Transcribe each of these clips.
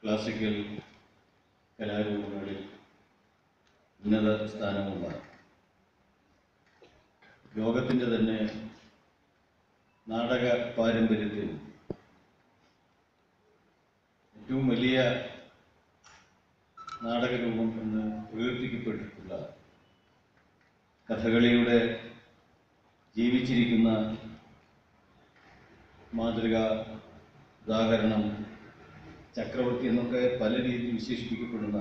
Classical കലാരൂപങ്ങളിൽ ഉന്നത സ്ഥാനമുള്ള ലോകത്തിൻ്റെ തന്നെ നാടക പാരമ്പര്യത്തിൽ ഏറ്റവും വലിയ നാടകരൂപം എന്ന് പ്രകീർത്തിക്കപ്പെട്ടിട്ടുള്ള കഥകളിയുടെ ജീവിച്ചിരിക്കുന്ന മാതൃക ഉദാഹരണം ചക്രവർത്തി എന്നൊക്കെ പല രീതിയിൽ വിശേഷിപ്പിക്കപ്പെടുന്ന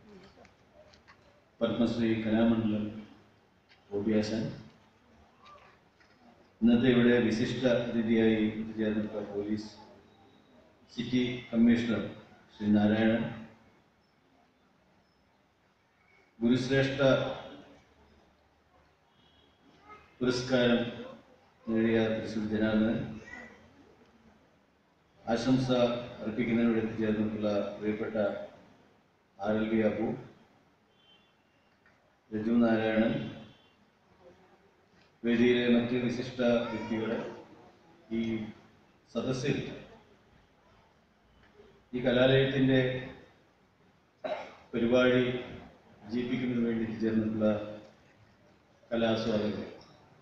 പത്മശ്രീ കലാമണ്ഡലം ഗോപിയാശൻ ഇന്നത്തെ ഇവിടെ വിശിഷ്ട അതിഥിയായി എത്തിച്ചേർന്നിട്ടുള്ള police city commissioner Shri Narayanan ഗുരുശ്രേഷ്ഠ പുരസ്കാരം നേടിയ തൃശ്ശൂർ ജനാർദ്ദനൻ ആശംസ അർപ്പിക്കുന്നതിനോട് എത്തിച്ചേർന്നിട്ടുള്ള പ്രിയപ്പെട്ട R L V Abu Raju Narayanan വേദിയിലെ മറ്റ് വിശിഷ്ട വ്യക്തികളെ ഈ സദസ്സിൽ ഈ കലാലയത്തിൻ്റെ പരിപാടി വിജയിപ്പിക്കുന്നതിന് വേണ്ടി ചേർന്നിട്ടുള്ള കലാസ്വാദകർ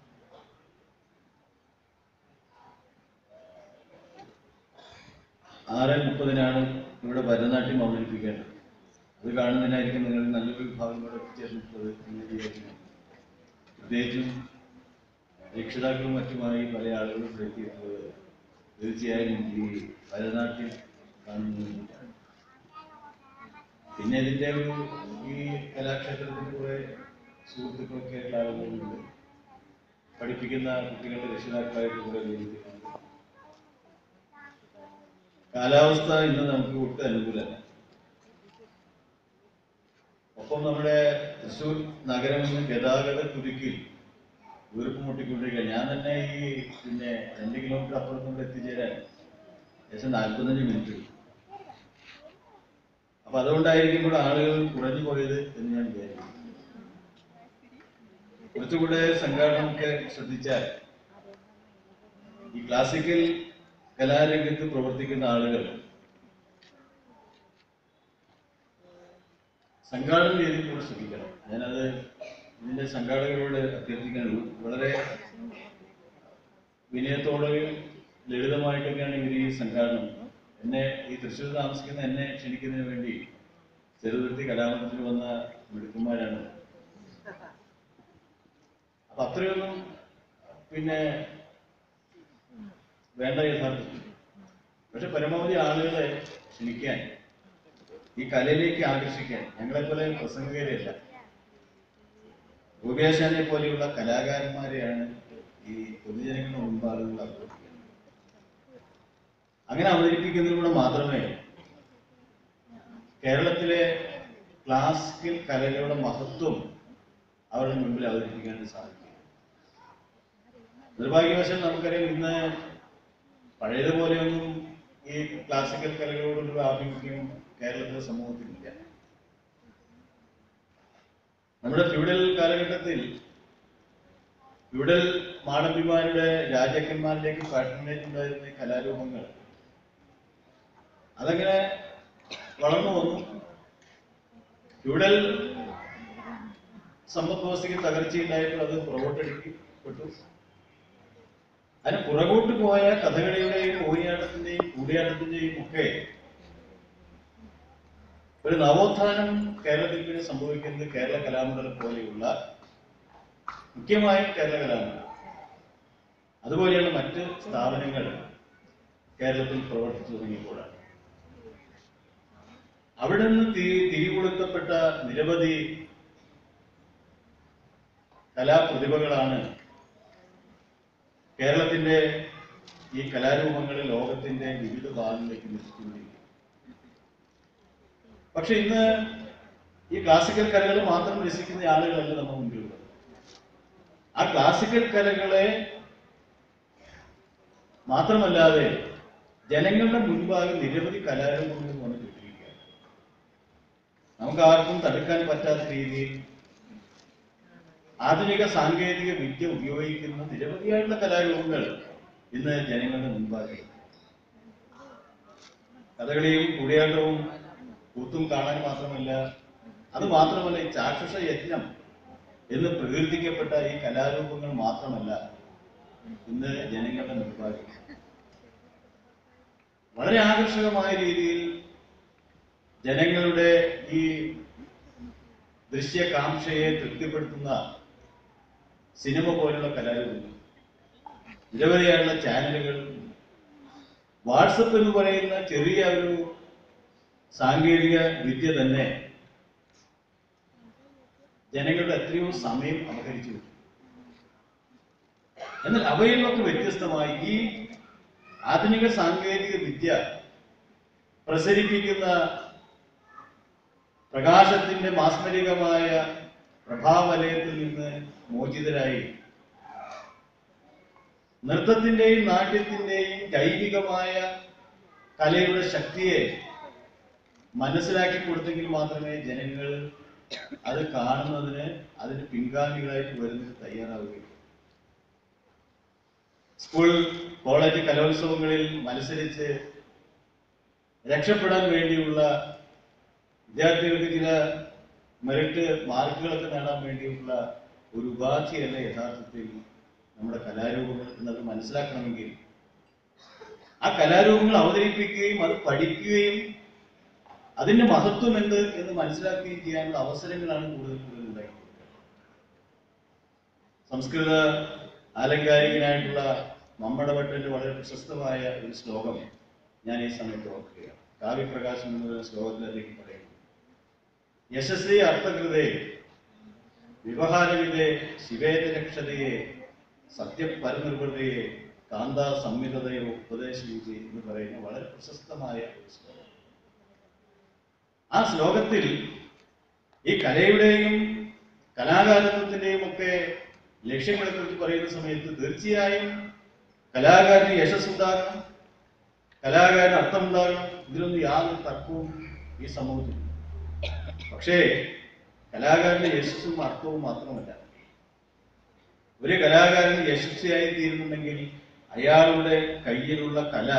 ആറ് മുപ്പതിനാണ് ഇവിടെ ഭരതനാട്യം അവതരിപ്പിക്കേണ്ടത് അത് കാണുന്നതിനായിരിക്കും നിങ്ങൾ നല്ലൊരു വിഭാഗം കൂടെ എത്തിച്ചേർന്നിട്ടുള്ളത് എന്ന് വിചാരിക്കുന്നു പ്രത്യേകിച്ചും രക്ഷിതാക്കളും മറ്റുമായി പല ആളുകളും ഇവിടെ എത്തിയിട്ടുള്ളത് തീർച്ചയായും ഈ ഭരതനാട്യം കാണുന്നതിന് പിന്നെ ഇതിൻ്റെ ഒരു ഈ കലാക്ഷേത്രത്തിൽ കുറെ സുഹൃത്തുക്കളൊക്കെ ആയിട്ടുള്ള ആളുകളുണ്ട് പഠിപ്പിക്കുന്ന കുട്ടികളുടെ രക്ഷിതാക്കളായിട്ട് കുറെ പേരുണ്ട് കാലാവസ്ഥ ഇന്ന് നമുക്ക് ഒട്ടും അനുകൂലമല്ല ഒപ്പം നമ്മുടെ തൃശ്ശൂർ നഗരം ഇന്ന് ഗതാഗത കുരുക്കിൽ വീർപ്പ് മുട്ടിക്കൊണ്ടിരിക്കുക ഞാൻ തന്നെ ഈ പിന്നെ രണ്ട് കിലോമീറ്റർ അപ്പുറത്ത് കൊണ്ട് എത്തിച്ചേരാൻ ഏകദേശം നാൽപ്പത്തഞ്ച് മിനിറ്റ് എടുക്കും. അപ്പൊ അതുകൊണ്ടായിരിക്കും ഇവിടെ ആളുകൾ കുറഞ്ഞു പോയത് എന്ന് ഞാൻ വിചാരിക്കുന്നു കുറച്ചുകൂടെ സംഘാടനമൊക്കെ ശ്രദ്ധിച്ചാൽ ഈ ക്ലാസിക്കൽ കലാരംഗത്ത് പ്രവർത്തിക്കുന്ന ആളുകൾ സംഘാടന രീതിയിൽ കൂടെ ശ്രദ്ധിക്കണം ഞാനത് ഇതിന്റെ സംഘാടകരോട് അഭ്യർത്ഥിക്കാനുള്ളൂ വളരെ വിനയത്തോടെയും ലളിതമായിട്ടൊക്കെയാണ് ഇവർ ഈ സംഘാടനം എന്നെ ഈ തൃശ്ശൂർ താമസിക്കുന്ന എന്നെ ക്ഷണിക്കുന്നതിന് വേണ്ടി ചെറുതുരുത്തി കലാമണ്ഡലത്തിൽ വന്ന മിടുക്കന്മാരാണ് അപ്പൊ അത്രയൊന്നും പിന്നെ വേണ്ട യഥാർത്ഥത്തിൽ പക്ഷെ പരമാവധി ആളുകളെ ക്ഷണിക്കാൻ ഈ കലയിലേക്ക് ആകർഷിക്കാൻ ഞങ്ങളെപ്പോലെ പ്രസംഗകരെയല്ല ഗോപിയാശാനെ പോലെയുള്ള കലാകാരന്മാരെയാണ് ഈ പൊതുജനങ്ങളുടെ മുൻപാളുകൾ അവതരിപ്പിക്കുന്നത് അങ്ങനെ അവതരിപ്പിക്കുന്നതിലൂടെ മാത്രമേ കേരളത്തിലെ ക്ലാസിക്കൽ കലകളുടെ മഹത്വം അവരുടെ മുമ്പിൽ അവതരിപ്പിക്കാൻ സാധിക്കും നിർഭാഗ്യവശാൽ നമുക്കറിയാം ഇന്ന് പഴയതുപോലെയൊന്നും ഈ ക്ലാസിക്കൽ കലകളോടുള്ള ആഭിമുഖ്യം കേരളത്തിലെ സമൂഹത്തിലില്ല നമ്മുടെ ഫ്യൂഡൽ കാലഘട്ടത്തിൽ ഫ്യൂഡൽ മാടമ്പിമാരുടെ രാജാക്കന്മാരിലേക്ക് പാട്രണേറ്റ് ഉണ്ടായിരുന്ന ഈ കലാരൂപങ്ങൾ അതങ്ങനെ വളർന്നു വന്നു ഫ്യൂഡൽ സമ്പദ് വ്യവസ്ഥയ്ക്ക് തകർച്ചയുണ്ടായപ്പോൾ അത് പുറകോട്ടടിക്കപ്പെട്ടു അതിന് പുറകോട്ട് പോയ കഥകളിയുടെയും മോഹിനിയാട്ടത്തിന്റെയും കൂടിയാട്ടത്തിന്റെയും ഒക്കെ ഒരു നവോത്ഥാനം കേരളത്തിൽ പിന്നെ സംഭവിക്കുന്നത് കേരള കലാമണ്ഡലം പോലെയുള്ള മുഖ്യമായും കേരള കലാമണ്ഡലം അതുപോലെയുള്ള മറ്റ് സ്ഥാപനങ്ങൾ കേരളത്തിൽ പ്രവർത്തിച്ചു തുടങ്ങിയപ്പോഴാണ് അവിടെ നിന്ന് തി- തിരികൊളുത്തപ്പെട്ട നിരവധി കലാപ്രതിഭകളാണ് കേരളത്തിന്റെ ഈ കലാരൂപങ്ങളെ ലോകത്തിന്റെ വിവിധ ഭാഗങ്ങളിലേക്ക് നയിച്ചുകൊണ്ടിരിക്കുന്നത് പക്ഷെ ഇന്ന് ഈ ക്ലാസിക്കൽ കലകൾ മാത്രം രസിക്കുന്ന ആളുകളല്ല നമ്മുടെ മുമ്പിലുള്ളത് ആ ക്ലാസിക്കൽ കലകളെ മാത്രമല്ലാതെ ജനങ്ങളുടെ മുൻപാകെ നിരവധി കലാരൂപങ്ങൾ വന്നിട്ടിരിക്കുകയാണ് നമുക്ക് ആർക്കും തടുക്കാൻ പറ്റാത്ത രീതിയിൽ ആധുനിക സാങ്കേതിക വിദ്യ ഉപയോഗിക്കുന്ന നിരവധിയായിട്ടുള്ള കലാരൂപങ്ങൾ ഇന്ന് ജനങ്ങളുടെ മുൻപാകെ കഥകളിയും കൂടിയാട്ടവും കൂത്തും കാണാൻ മാത്രമല്ല അത് മാത്രമല്ല ഈ ചാക്ഷുഷ യജ്ഞം എന്ന് പ്രകീർത്തിക്കപ്പെട്ട ഈ കലാരൂപങ്ങൾ മാത്രമല്ല ഇന്ന് ജനങ്ങളുടെ നിർഭാഗ്യം വളരെ ആകർഷകമായ രീതിയിൽ ജനങ്ങളുടെ ഈ ദൃശ്യകാംക്ഷയെ തൃപ്തിപ്പെടുത്തുന്ന സിനിമ പോലുള്ള കലാരൂപങ്ങൾ നിരവധിയായുള്ള ചാനലുകൾ വാട്സപ്പ് എന്ന് പറയുന്ന ചെറിയ ഒരു സാങ്കേതിക വിദ്യ തന്നെ ജനങ്ങളുടെ എത്രയോ സമയം അപഹരിച്ചു വിട്ടു. എന്നാൽ അവയിൽ നിന്നൊക്കെ വ്യത്യസ്തമായി ഈ ആധുനിക സാങ്കേതിക വിദ്യ പ്രസരിപ്പിക്കുന്ന പ്രകാശത്തിന്റെ മാസ്മരികമായ പ്രഭാവലയത്തിൽ നിന്ന് മോചിതരായി നൃത്തത്തിന്റെയും നാട്യത്തിന്റെയും ജൈവികമായ കലയുടെ ശക്തിയെ മനസ്സിലാക്കി കൊടുത്തെങ്കിൽ മാത്രമേ ജനങ്ങൾ അത് കാണുന്നതിന് അതിന് പിൻഗാമികളായിട്ട് വരുന്നതിന് തയ്യാറാവുകയുള്ളൂ സ്കൂൾ കോളേജ് കലോത്സവങ്ങളിൽ മത്സരിച്ച് രക്ഷപ്പെടാൻ വേണ്ടിയുള്ള വിദ്യാർത്ഥികൾക്ക് ചില മെറിറ്റ് മാർക്കുകളൊക്കെ നേടാൻ വേണ്ടിയുള്ള ഒരു ഉപാധിയല്ല യഥാർത്ഥത്തിൽ നമ്മുടെ കലാരൂപങ്ങൾ എന്നത് മനസ്സിലാക്കണമെങ്കിൽ ആ കലാരൂപങ്ങൾ അവതരിപ്പിക്കുകയും അത് പഠിക്കുകയും അതിന്റെ മഹത്വം എന്ത് എന്ന് മനസ്സിലാക്കുകയും ചെയ്യാനുള്ള അവസരങ്ങളാണ് കൂടുതൽ കൂടുതൽ ഉണ്ടായിട്ടുള്ളത് സംസ്കൃത ആലങ്കാരികനായിട്ടുള്ള മമ്മടഭട്ടന്റെ വളരെ പ്രശസ്തമായ ഒരു ശ്ലോകം ഞാൻ ഈ സമയത്ത് ഓർക്കുകയാണ് കാവ്യപ്രകാശം എന്ന ശ്ലോകത്തിലേക്ക് പറയുന്നു യശസ്വി അർത്ഥകൃതേ വ്യവഹാരവിധേ ശിവേതരക്ഷതയെ സത്യപരനിർവൃതയെ കാന്ത സംഹിതയോ ഉപദേശിച്ച് എന്ന് പറയുന്ന വളരെ പ്രശസ്തമായ ഒരു ശ്ലോകം ആ ശ്ലോകത്തിൽ ഈ കലയുടെയും കലാകാരത്വത്തിന്റെയും ഒക്കെ ലക്ഷ്യങ്ങളെ കുറിച്ച് പറയുന്ന സമയത്ത് തീർച്ചയായും കലാകാരന് യശസ് ഉണ്ടാകണം കലാകാരന് അർത്ഥമുണ്ടാകണം ഇതിലൊന്നും യാതൊരു തർക്കവും ഈ സമൂഹത്തിൽ പക്ഷേ കലാകാരന്റെ യശസ്സും അർത്ഥവും മാത്രമല്ല ഒരു കലാകാരൻ യശസ്വിയായി തീരുന്നുണ്ടെങ്കിൽ അയാളുടെ കയ്യിലുള്ള കല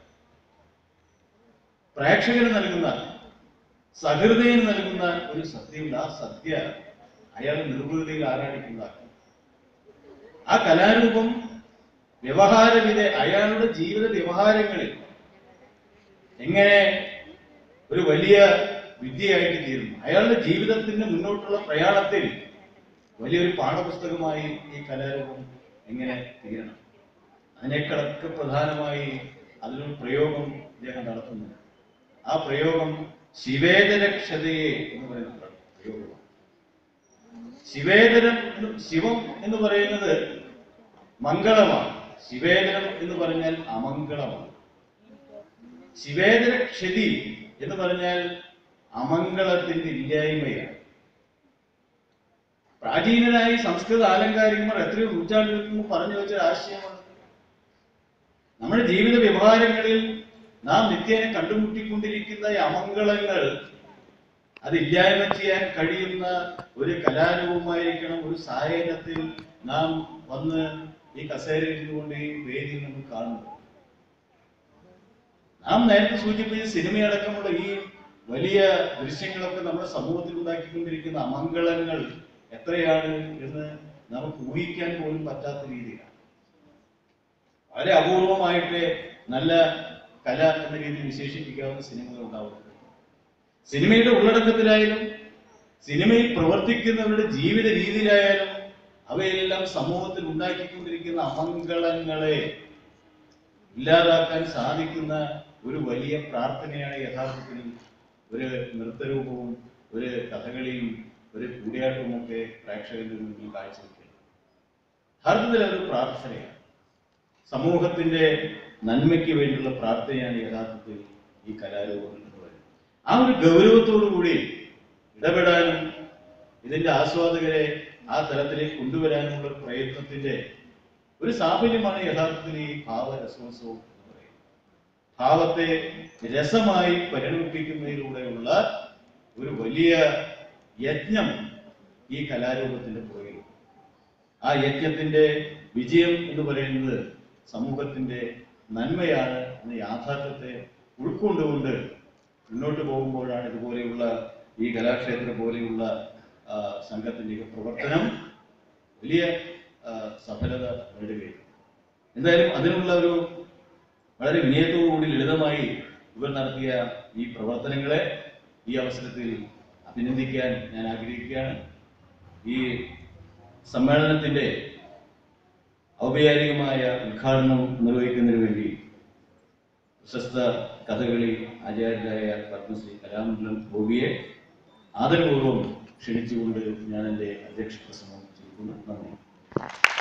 പ്രേക്ഷകന് നൽകുന്ന സഹൃദയന് നൽകുന്ന ഒരു സത്യമുണ്ട് ആ സത്യ അയാൾ നിർവൃതിയിൽ ആരാധിക്കുന്നതാക്കണം ആ കലാരൂപം വ്യവഹാരവിധ അയാളുടെ ജീവിത വ്യവഹാരങ്ങളിൽ എങ്ങനെ ഒരു വലിയ വിദ്യയായിട്ട് തീരുന്നു അയാളുടെ ജീവിതത്തിന്റെ മുന്നോട്ടുള്ള പ്രയാണത്തിൽ വലിയൊരു പാഠപുസ്തകമായി ഈ കലാരൂപം എങ്ങനെ തീരണം അതിനേക്കാളൊക്കെ പ്രധാനമായി അതിനൊരു പ്രയോഗം ഇദ്ദേഹം നടത്തുന്നു ആ പ്രയോഗം ശിവേതരക്ഷതയെ എന്ന് പറയുന്ന പ്ര- പ്രയോഗമാണ് ശിവേതരം എന്ന് ശിവം എന്ന് പറയുന്നത് മംഗളമാണ് ശിവേതരം എന്ന് പറഞ്ഞാൽ അമംഗളമാണ് ശിവേതര ക്ഷതി എന്ന് പറഞ്ഞാൽ അമംഗളത്തിന്റെ ഇല്ലായ്മയാണ് പ്രാചീനരായ സംസ്കൃത ആലങ്കാരികന്മാർ എത്രയോ നൂറ്റാണ്ടുകൾക്ക് മുമ്പ് പറഞ്ഞു വെച്ച ഒരു ആശയമാണ് നമ്മുടെ ജീവിത വ്യവഹാരങ്ങളിൽ നാം നിത്യേന കണ്ടുമുട്ടിക്കൊണ്ടിരിക്കുന്ന ഈ അമംഗളങ്ങൾ അത് ഇല്ലായ്മ ചെയ്യാൻ കഴിയുന്ന ഒരു കലാരൂപമായിരിക്കണം ഒരു സായനത്തിൽ നാം വന്ന് ഈ കസേരയിൽ ഇരുന്നുകൊണ്ട് ഈ വേദിയിൽ നമ്മൾ കാണുന്നത് നാം നേരത്തെ സൂചിപ്പിച്ച സിനിമയടക്കമുള്ള ഈ വലിയ ദൃശ്യങ്ങളൊക്കെ നമ്മുടെ സമൂഹത്തിൽ ഉണ്ടാക്കിക്കൊണ്ടിരിക്കുന്ന അമംഗളങ്ങൾ എത്രയാണ് എന്ന് നമുക്ക് ഊഹിക്കാൻ പോലും പറ്റാത്ത രീതിയിലാണ് വളരെ അപൂർവമായിട്ട് നല്ല കല എന്ന രീതിയിൽ വിശേഷിപ്പിക്കാവുന്ന സിനിമകൾ ഉണ്ടാവുന്നത് സിനിമയുടെ ഉള്ളടക്കത്തിലായാലും സിനിമയിൽ പ്രവർത്തിക്കുന്നവരുടെ ജീവിത രീതിയിലായാലും അവയെല്ലാം സമൂഹത്തിൽ ഉണ്ടാക്കിക്കൊണ്ടിരിക്കുന്ന അമംഗളങ്ങളെ ഇല്ലാതാക്കാൻ സാധിക്കുന്ന ഒരു വലിയ പ്രാർത്ഥനയാണ് യഥാർത്ഥത്തിൽ ഒരു നൃത്തരൂപവും ഒരു കഥകളിയും ഒരു കൂടിയാട്ടവും ഒക്കെ പ്രേക്ഷകരുടെ മുന്നിൽ കാഴ്ചവെക്കുന്നത് യഥാർത്ഥത്തിൽ അതൊരു പ്രാർത്ഥനയാണ് സമൂഹത്തിന്റെ നന്മയ്ക്ക് വേണ്ടിയുള്ള പ്രാർത്ഥനയാണ് യഥാർത്ഥത്തിൽ ഈ കലാരൂപങ്ങൾ എന്ന് പറയുന്നത് ആ ഒരു ഗൗരവത്തോടു കൂടി ഇടപെടാനും ഇതിന്റെ ആസ്വാദകരെ ആ തലത്തിലേക്ക് കൊണ്ടുവരാനുമുള്ള ഒരു പ്രയത്നത്തിന്റെ ഒരു സാഫല്യമാണ് യഥാർത്ഥത്തിൽ ഈ ഭാവരസോത്സവം എന്ന് പറയുന്നത് ഭാവത്തെ രസമായി പരിണമിപ്പിക്കുന്നതിലൂടെയുള്ള ഒരു വലിയ യജ്ഞം ഈ കലാരൂപത്തിന്റെ പുറകിൽ ആ യജ്ഞത്തിന്റെ വിജയം എന്ന് പറയുന്നത് സമൂഹത്തിന്റെ നന്മയാണ് എന്ന യാഥാർത്ഥ്യത്തെ ഉൾക്കൊണ്ടുകൊണ്ട് മുന്നോട്ട് പോകുമ്പോഴാണ് ഇതുപോലെയുള്ള ഈ കലാക്ഷേത്രം പോലെയുള്ള ആ, സംഘത്തിൻ്റെ ഒക്കെ പ്രവർത്തനം വലിയ ആ, സഫലത നേടുകയും എന്തായാലും അതിനുള്ള ഒരു വളരെ വിനയത്തോടുകൂടി ലളിതമായി ഇവർ നടത്തിയ ഈ പ്രവർത്തനങ്ങളെ ഈ അവസരത്തിൽ അഭിനന്ദിക്കാൻ ഞാൻ ആഗ്രഹിക്കുകയാണ് ഈ സമ്മേളനത്തിന്റെ ഔപചാരികമായ ഉദ്ഘാടനം നിർവഹിക്കുന്നതിന് വേണ്ടി പ്രശസ്ത കഥകളി ആചാര്യരായ പത്മശ്രീ കലാമണ്ഡലം ഗോപിയെ ആദരപൂർവ്വം ക്ഷണിച്ചുകൊണ്ട് ഞാൻ എൻ്റെ അധ്യക്ഷ പ്രസംഗം ചെയ്യുന്നു നന്ദി